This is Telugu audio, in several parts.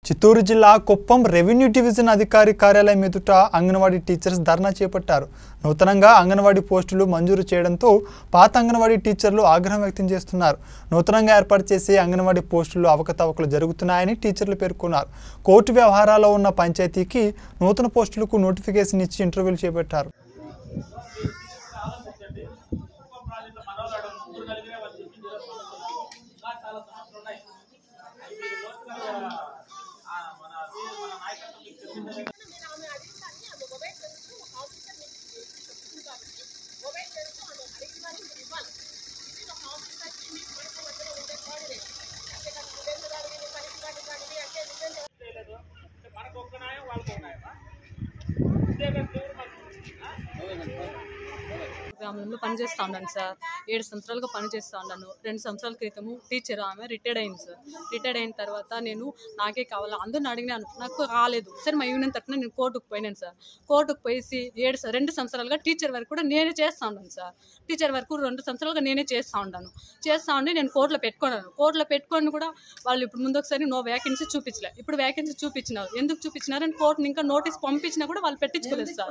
చిత్తూరు జిల్లా కుప్పం రెవెన్యూ డివిజన్ అధికారి కార్యాలయం ఎదుట అంగన్వాడీ టీచర్స్ ధర్నా చేపట్టారు నూతనంగా అంగన్వాడీ పోస్టులు మంజూరు చేయడంతో పాత అంగన్వాడీ టీచర్లు ఆగ్రహం వ్యక్తం చేస్తున్నారు నూతనంగా ఏర్పాటు చేసే అంగన్వాడీ పోస్టులు అవకతవకలు జరుగుతున్నాయని టీచర్లు పేర్కొన్నారు కోర్టు వ్యవహారాల్లో ఉన్న పంచాయతీకి నూతన పోస్టులకు నోటిఫికేషన్ ఇచ్చి ఇంటర్వ్యూలు చేపట్టారు గ్రామంలో పనిచేస్తా ఉన్నాను సార్ ఏడు సంవత్సరాలుగా పనిచేస్తా ఉన్నాను రెండు సంవత్సరాల క్రితము టీచర్ ఆమె రిటైర్డ్ అయింది సార్ రిటైర్డ్ అయిన తర్వాత నేను నాకే కావాలి అందరిని అడిగినాను నాకు రాలేదు సరే మా యూనియన్ తరఫున నేను కోర్టుకు పోయినాను సార్ కోర్టుకు పోయేసి ఏడు స- రెండు సంవత్సరాలుగా టీచర్ వర్క్ కూడా నేనే చేస్తా ఉన్నాను సార్ టీచర్ వర్క్ రెండు సంవత్సరాలుగా నేనే చేస్తా ఉన్నాను చేస్తా ఉండి నేను కోర్టులో పెట్టుకున్నాను కోర్టులో పెట్టుకొని కూడా వాళ్ళు ఇప్పుడు ముందు ఒకసారి నో వేకెన్సీ చూపించలే ఇప్పుడు వేకెన్సీ చూపించినారు ఎందుకు చూపించినారని కోర్టుని ఇంకా నోటీస్ పంపించినా కూడా వాళ్ళు పెట్టించుకోలేదు సార్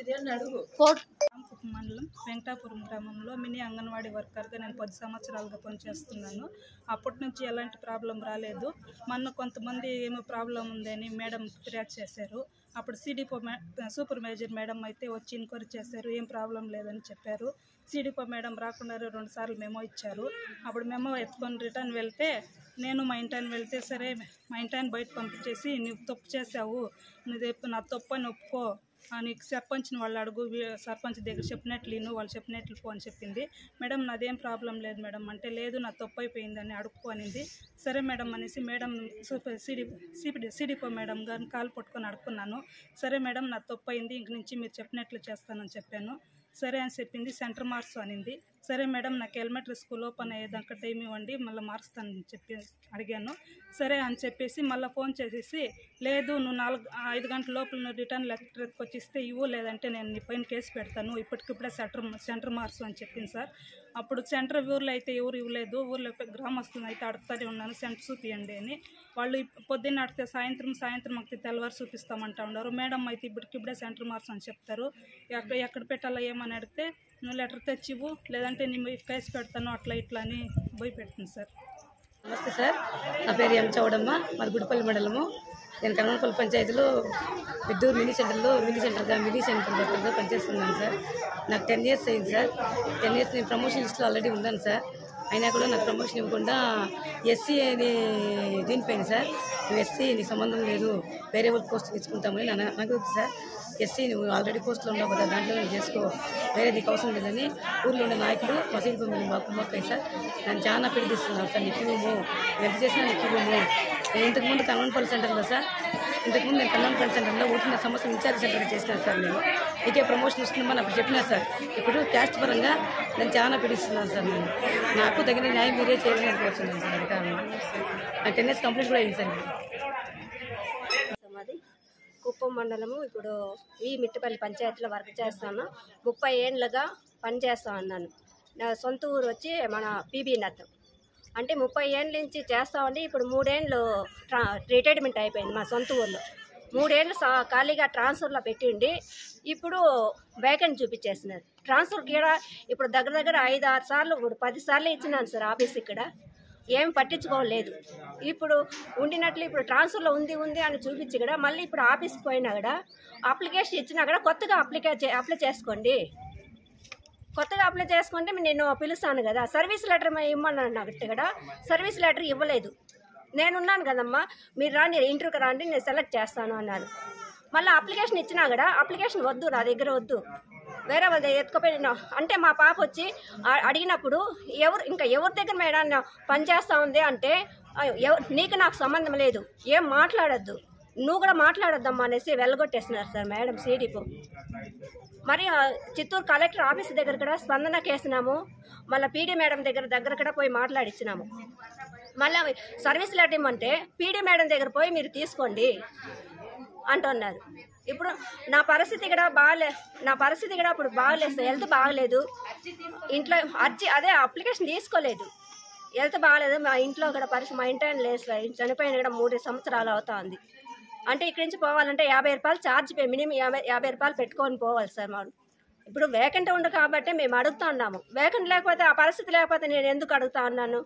కోర్టు రాంకుప్పం మండలం వెంకటాపురం గ్రామంలో మినీ అంగన్వాడీ వర్కర్గా నేను పది సంవత్సరాలుగా పనిచేస్తున్నాను అప్పటి నుంచి ఎలాంటి ప్రాబ్లం రాలేదు మొన్న కొంతమంది ఏమో ప్రాబ్లం ఉందని మేడం ఫిర్యాదు చేశారు అప్పుడు సిడిపో మే సూపర్ మేజర్ మేడం అయితే వచ్చి ఎంక్వైరీ చేశారు ఏం ప్రాబ్లం లేదని చెప్పారు సిడిపో మేడం రాకుండా రెండు సార్లు మెమో ఇచ్చారు అప్పుడు మెమో ఎత్తుకొని రిటర్న్ వెళ్తే నేను మా ఇంటాయన వెళ్తే సరే మా ఇంటాయన బయట పంపించేసి నువ్వు తప్పు చేసావు నువ్వు నా తప్పు అని ఒప్పుకో ఆ, నీకు సర్పంచ్ని వాళ్ళు అడుగు వీ- సర్పంచ్ దగ్గర చెప్పినట్లు విను వాళ్ళు చెప్పినట్లు పో అని చెప్పింది మేడం నాదేం ప్రాబ్లం లేదు మేడం అంటే లేదు నా తప్పు అయిపోయిందని అడుక్కో అనింది సరే మేడం అనేసి madam super CD CPD CDPO madam గారిని కాలు పట్టుకొని అడుక్కున్నాను సరే మేడం నా తప్పు అయింది ఇంక నుంచి మీరు చెప్పినట్లు చేస్తానని చెప్పాను సరే అని చెప్పింది సెంటర్ మార్క్స్ అనింది సరే మేడం నాకు ఎలిమెంటరీ స్కూల్ ఓపెన్ అయ్యేదాకా టైం ఇవ్వండి మళ్ళీ మారుస్తానని చెప్పి అడిగాను సరే అని చెప్పేసి మళ్ళీ ఫోన్ చేసేసి లేదు నువ్వు నాలుగు ఐదు గంటల లోపల నువ్వు రిటర్న్ లెటర్ వచ్చిస్తే ఇవ్వు లేదంటే నేను నీ పైన కేసు పెడతాను ఇప్పటికిప్పుడే సెంటర్ సెంటర్ మార్క్స్ అని చెప్పింది సార్ అప్పుడు సెంటర్ ఊర్లో అయితే ఎవరు ఇవ్వలేదు ఊర్లో పె- గ్రామస్తులను అయితే అడుగుతానే ఉన్నాను సెంటర్ చూపియండి అని వాళ్ళు ఇప్- పొద్దున్న అడిగితే సాయంత్రం సాయంత్రం మాకు తెల్లవారు చూపిస్తామంటా ఉన్నారు మేడం అయితే ఇప్పటికిప్పుడే సెంటర్ మార్క్స్ అని చెప్తారు ఎక్కడ ఎక్కడ పెట్టాలో ఏమని అడిగితే నువ్వు లెటర్ తెచ్చివ్వు లేదంటే నీ మీద కేసు పెడతాను అట్లా ఇట్లా అని పోయి పెడుతుంది సార్ నమస్తే సార్ నా పేరు ఎం చౌడమ్మ మాది గుడిపల్లి మండలము నేను కర్మపల్లి పంచాయతీలో విద్దూరు మినీ సెంటర్లో మినీ సెంటర్గా మినీ సెంటర్ వర్కర్గా పనిచేస్తున్నాను సార్ నాకు టెన్ ఇయర్స్ అయింది సార్ టెన్ ఇయర్స్ నేను ప్రమోషన్ లిస్ట్లో ఆల్రెడీ ఉన్నాను సార్ అయినా కూడా నాకు ప్రమోషన్ ఇవ్వకుండా ఎస్సీ అని దీనిపైన సార్ నువ్వు ఎస్సీ నీకు సంబంధం లేదు వేరే వాళ్ళ పోస్ట్ తీసుకుంటామని నా నాకు సార్ ఎస్సీ నువ్వు ఆల్రెడీ పోస్ట్లో ఉన్నావు కదా దాంట్లో నువ్వు చేసుకో వేరే నీకు అవసరం లేదని ఊర్లో ఉండే నాయకులు మసీదు బొమ్మలు మాకు మొక్కాయి సార్ నన్ను చాలా పీడిస్తున్నాను సార్ నీకు ఇవ్వము ఎంత చేసినా నీకు ఇవ్వము నేను ఇంతకుముందు కన్వన్పల్లి సెంటర్లో సార్ ఇంతకుముందు నేను కన్వన్పల్లి సెంటర్లో ఊరిన సంవత్సరం ఇన్ఛార్జ్ సెంటర్గా చేసినాను సార్ నేను నీకే ప్రమోషన్ ఇస్తున్నామని అప్పుడు చెప్పినా సార్ ఇప్పుడు క్యాస్ట్ పరంగా నేను చాలా పీడిస్తున్నాను సార్ నేను నాకు తగిన న్యాయం మీరే చేయాలని అనుకోవచ్చున్నాను సార్ అధికారులు నా టెన్ ఇయర్స్ కంప్లీట్ కూడా అయింది సార్ ఇప్పుడు మాది కుప్పం మండలము ఇప్పుడు ఈ మిట్టపల్లి పంచాయతీలో వర్క్ చేస్తాను ముప్పై ఏళ్ళుగా పనిచేస్తా ఉన్నాను నా సొంత ఊరు వచ్చి మన పీబీ నత్ అంటే ముప్పై ఏళ్ళ నుంచి చేస్తా ఉండి ఇప్పుడు మూడేళ్ళు ట్రా రిటైర్మెంట్ అయిపోయింది మా సొంత ఊర్లో మూడేళ్ళు సా ఖాళీగా ట్రాన్స్ఫర్లో పెట్టిండి ఇప్పుడు వేకెంట్ చూపించేస్తున్నారు ట్రాన్స్ఫర్ కూడా ఇప్పుడు దగ్గర దగ్గర ఐదు ఆరు సార్లు ఇప్పుడు పది సార్లు ఇచ్చినాను సార్ ఆఫీస్ ఇక్కడ ఏం పట్టించుకోలేదు ఇప్పుడు ఉండినట్లు ఇప్పుడు ట్రాన్స్ఫర్లో ఉంది ఉంది అని చూపించి కూడా మళ్ళీ ఇప్పుడు ఆఫీస్కి పోయినా కూడా అప్లికేషన్ ఇచ్చినా కూడా కొత్తగా అప్లికే అప్లై చేసుకోండి కొత్తగా అప్లై చేసుకుంటే నేను పిలుస్తాను కదా సర్వీస్ లెటర్ ఇమ్మన్నాను నాకు కూడా సర్వీస్ లెటర్ ఇవ్వలేదు నేనున్నాను కదమ్మా మీరు రాండి ఇంటర్వ్యూకి రాండి నేను సెలెక్ట్ చేస్తాను అన్నారు మళ్ళీ అప్లికేషన్ ఇచ్చినా కూడా అప్లికేషన్ వద్దు నా దగ్గర వద్దు వేరే వాళ్ళ దగ్గర ఎత్తుకుపోయిన అంటే మా పాప వచ్చి ఆ- అడిగినప్పుడు ఎవరు ఇంకా ఎవరి దగ్గర మేడం నా పని చేస్తా ఉంది అంటే "ఆ, ఎవ- నీకు నాకు సంబంధం లేదు ఏం మాట్లాడొద్దు నువ్వు కూడా మాట్లాడొద్దమ్మా అనేసి వెళ్ళగొట్టేస్తున్నారు సార్ మేడం సీడీపు మరి ఆ, చిత్తూరు కలెక్టర్ ఆఫీస్ దగ్గర కూడా స్పందన కేసినాము మళ్ళీ పీడీ మేడం దగ్గర దగ్గర కూడా పోయి మాట్లాడిచ్చినాము మళ్ళీ సర్వీస్ లెటర్ ఇమ్మంటే పీడీ మేడం దగ్గర పోయి మీరు తీసుకోండి అంటున్నారు ఇప్పుడు నా పరిస్థితి కూడా బాగాలే నా పరిస్థితి కూడా ఇప్పుడు బాగలేదు సార్ హెల్త్ బాగలేదు ఇంట్లో అర్జీ అదే అప్లికేషన్ తీసుకోలేదు హెల్త్ బాగాలేదు మా ఇంట్లో కూడా పరిస్థితి మా ఇంటి ఆయన లేదు చనిపోయిన కూడా మూడు సంవత్సరాలు అవుతుంది అంటే ఇక్కడి నుంచి పోవాలంటే యాభై రూపాయలు ఛార్జ్ పే మినిమం యాభై యాభై రూపాయలు పెట్టుకొని పోవాలి సార్ మనం ఇప్పుడు వేకెంట్ ఉంది కాబట్టి మేము అడుగుతా ఉన్నాము వేకెంట్ లేకపోతే ఆ పరిస్థితి లేకపోతే నేను ఎందుకు అడుగుతా ఉన్నాను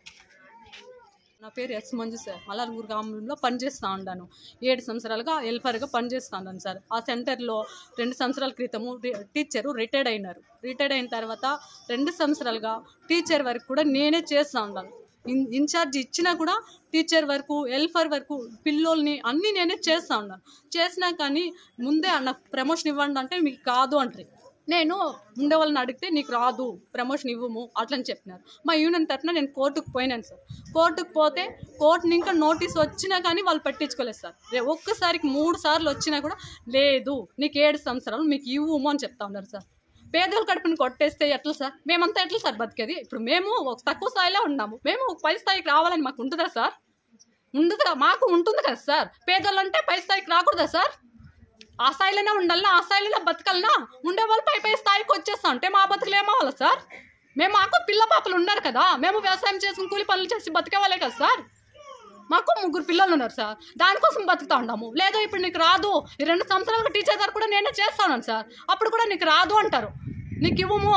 నా పేరు ఎస్ మంజు సార్ మలార్గూరు గ్రామంలో పనిచేస్తూ ఉన్నాను ఏడు సంవత్సరాలుగా హెల్పర్గా పనిచేస్తూ ఉన్నాను సార్ ఆ సెంటర్లో రెండు సంవత్సరాల క్రితము రి- టీచరు రిటైర్డ్ అయినారు రిటైర్డ్ అయిన తర్వాత రెండు సంవత్సరాలుగా టీచర్ వర్క్ కూడా నేనే చేస్తూ ఉన్నాను ఇన్ ఇన్ఛార్జ్ ఇచ్చినా కూడా టీచర్ వరకు హెల్పర్ వరకు పిల్లోల్ని అన్నీ నేనే చేస్తూ ఉన్నాను చేసినా కానీ ముందే నాకు ప్రమోషన్ ఇవ్వండి అంటే మీకు కాదు అంటారు నేను ఉండే వాళ్ళని అడిగితే నీకు రాదు ప్రమోషన్ ఇవ్వము అట్లని చెప్పినారు మా యూనియన్ తరఫున నేను కోర్టుకు పోయినాను సార్ కోర్టుకు పోతే కోర్టుని ఇంకా నోటీస్ వచ్చినా కానీ వాళ్ళు పట్టించుకోలేదు సార్ రే- ఒక్కసారికి మూడు సార్లు వచ్చినా కూడా లేదు నీకు ఏడు సంవత్సరాలు మీకు ఇవ్వము అని చెప్తా ఉన్నారు సార్ పేదల కడుపుని కొట్టేస్తే ఎట్లా సార్ మేమంతా ఎట్లా సార్ బతికేది ఇప్పుడు మేము ఒక తక్కువ స్థాయిలో ఉన్నాము మేము ఒక పై స్థాయికి రావాలని మాకు ఉంటుందా సార్ ఉండదుగా మాకు ఉంటుంది కదా సార్ పేదోళ్ళు అంటే పై స్థాయికి రాకూడదా సార్ ఆ స్థాయిలోనే ఉండాలనా ఆ స్థాయిలోనే బతకాలనా ఉండే వాళ్ళు పై పై స్థాయికి వచ్చేస్తా ఉంటే మా బతుకులు ఏమవ్వాలి సార్ మేము మాకు పిల్ల పాపలు ఉన్నారు కదా మేము వ్యవసాయం చేసుకుని కూలి పనులు చేసి బతికే వాళ్ళే కదా సార్ మాకు ముగ్గురు పిల్లలు ఉన్నారు సార్ దానికోసం బతుకుతా ఉన్నాము లేదు ఇప్పుడు నీకు రాదు ఈ రెండు సంవత్సరాలకు టీచర్ గారు కూడా నేనే చేస్తాను సార్ అప్పుడు కూడా నీకు రాదు అంటారు నీకు ఇవ్వము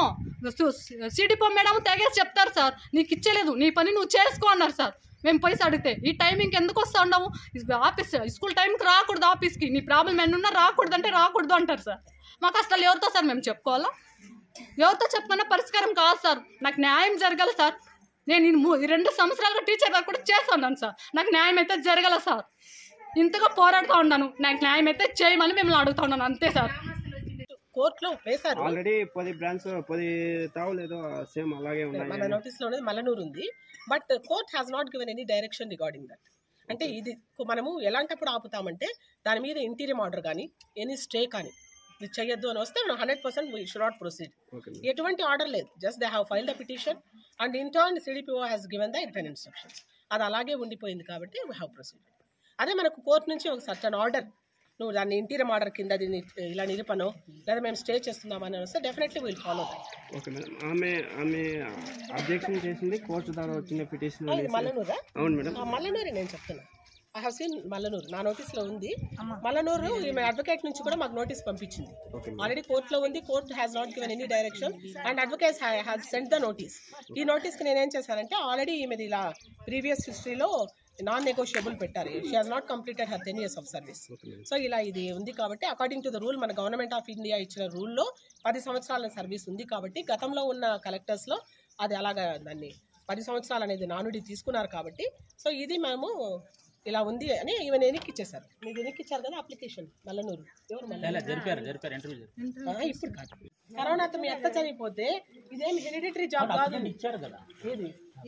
సిడిపో మేడం తెగేసి చెప్తారు సార్ నీకు ఇచ్చేలేదు నీ పని నువ్వు చేసుకో అన్నారు సార్ మేము పైసా అడిగితే ఈ టైమింగ్కి ఎందుకు వస్తా ఉన్నాము ఆఫీస్ స్కూల్ టైంకి రాకూడదు ఆఫీస్కి నీ ప్రాబ్లం ఎన్నున్నా రాకూడదు అంటే రాకూడదు అంటారు సార్ మాకు అసలు ఎవరితో సార్ మేము చెప్పుకోవాలా ఎవరితో చెప్పుకున్న పరిష్కారం కాదు సార్ నాకు న్యాయం జరగాలి సార్ నేను ఈ మూ- ఈ రెండు సంవత్సరాలుగా టీచర్ వర్క్ కూడా చేస్తున్నాను సార్ నాకు న్యాయం అయితే జరగాల సార్ ఇంతగా పోరాడుతూ ఉన్నాను నాకు న్యాయం అయితే చేయమని మిమ్మల్ని అడుగుతా ఉన్నాను అంతే సార్ కోర్టులో వేశారు ఆల్రెడీ పది బ్రాంచ్ పది తావులు ఏదో సేమ్ అలాగే మన ఉన్నాయి నోటీస్ లో ఉన్నది మల్లనూరు ఉంది but court has not given any direction regarding that అంటే ఇది మనము ఎలాంటప్పుడు ఆపుతామంటే దాని మీద ఇంటీరియం ఆర్డర్ కానీ ఎనీ స్టే కానీ ఇది చెయ్యొద్దు అని వస్తే మనం hundred percent we should not proceed okay ఎటువంటి ఆర్డర్ లేదు just they have file the petition and in turn CDPO has given the return instructions అది అలాగే ఉండిపోయింది కాబట్టి వీ హ్యావ్ ప్రొసీడ్ అదే మనకు కోర్టు నుంచి ఒక సర్టన్ ఆర్డర్ నువ్వు దాన్ని ఇంటీరియం ఆర్డర్ కింద దీన్ని ఇలా నిలిపను లేదా మేము స్టే చేస్తున్నామని వస్తే definitely will follow that okay madam ఆమె ఆమె అబ్జెక్షన్ చేసింది కోర్టు ద్వారా వచ్చిన పిటిషన్ మల్లనూరా అవును మేడం ఆ మల్లనూరు నేను చెప్తున్నా ఐ హావ్ సీన్ మల్లనూరు నా నోటీస్లో ఉంది మల్లనూరు ఈమె అడ్వకేట్ నుంచి కూడా మాకు నోటీస్ పంపించింది ఆల్రెడీ కోర్టులో ఉంది court has not given any direction and advocate has sent the notice ఈ నోటీస్కి నేనేం చేశానంటే ఆల్రెడీ ఈమెది ఇలా ప్రీవియస్ హిస్టరీలో నాన్ నెగోషియబుల్ పెట్టారు she has not completed her ten years of service so ఇలా ఇది ఉంది కాబట్టి అకార్డింగ్ టు ద రూల్ మన గవర్నమెంట్ ఆఫ్ ఇండియా ఇచ్చిన రూల్లో పది సంవత్సరాల సర్వీస్ ఉంది కాబట్టి గతంలో ఉన్న కలెక్టర్స్లో అది అలాగా దాన్ని పది సంవత్సరాలు అనేది నానుడి తీసుకున్నారు కాబట్టి సో ఇది మేము ఇలా ఉంది అని ఈవెన్ ఎన్నిక్కి ఇచ్చేసారు మీకు ఎన్నిక్కి ఇచ్చారు కదా అప్లికేషన్ మల్లనూరు ఎవరు మల్లనూరు? జరిపారు జరిపారు ఇంటర్వ్యూ జరిపారు ఆ, ఇప్పుడు కాదు కరోనాతో మీ అత్త చనిపోతే ఇదేం హెరిడిటరీ జాబ్ కాదు ఇచ్చారు కదా ఏది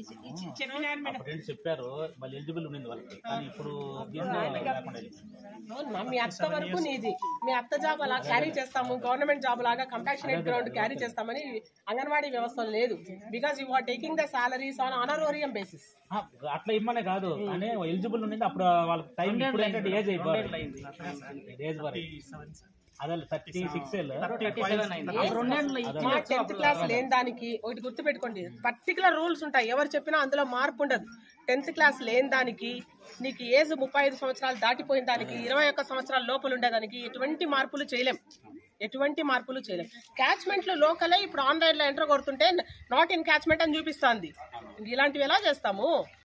అప్పుడు చెప్పారు వాళ్ళు ఎలిజిబుల్ ఉండింది వాళ్ళకి కానీ ఇప్పుడు దీంట్లో లేకుండా అయిపోయింది. అవునమ్మా, మీ అత్త వరకు నీది మీ అత్త జాబ్ అలా క్యారీ చేస్తాము గవర్నమెంట్ జాబ్ లాగా కంపాషనేట్ గ్రౌండ్ క్యారీ చేస్తామని అంగన్వాడీ వ్యవస్థ లేదు because you are taking the salaries on honorarium basis ఆ, అట్లా ఇమ్మనే కాదు కానీ ఎలిజిబుల్ ఉండింది అప్పుడు వాళ్ళకి టైం ఇప్పుడు ఏంటంటే ఏజ్ అయిపోయింది ఏజ్ వరకు అదే థర్టీ సిక్స్ మా టెన్త్ క్లాస్ లేని దానికి ఒకటి గుర్తుపెట్టుకోండి పర్టికులర్ రూల్స్ ఉంటాయి ఎవరు చెప్పినా అందులో మార్పు ఉండదు టెన్త్ క్లాస్ లేని దానికి నీకు ఏజ్ ముప్పై ఐదు సంవత్సరాలు దాటిపోయిన దానికి ఇరవై ఒక్క సంవత్సరాల లోపల ఉండేదానికి ఎటువంటి మార్పులు చేయలేం ఎటువంటి మార్పులు చేయలేం క్యాచ్మెంట్ లో లోకలే ఇప్పుడు ఆన్లైన్ లో ఎంటర్ కొడుతుంటే నాట్ ఇన్ క్యాచ్మెంట్ అని చూపిస్తుంది ఇలాంటివి ఎలా చేస్తాము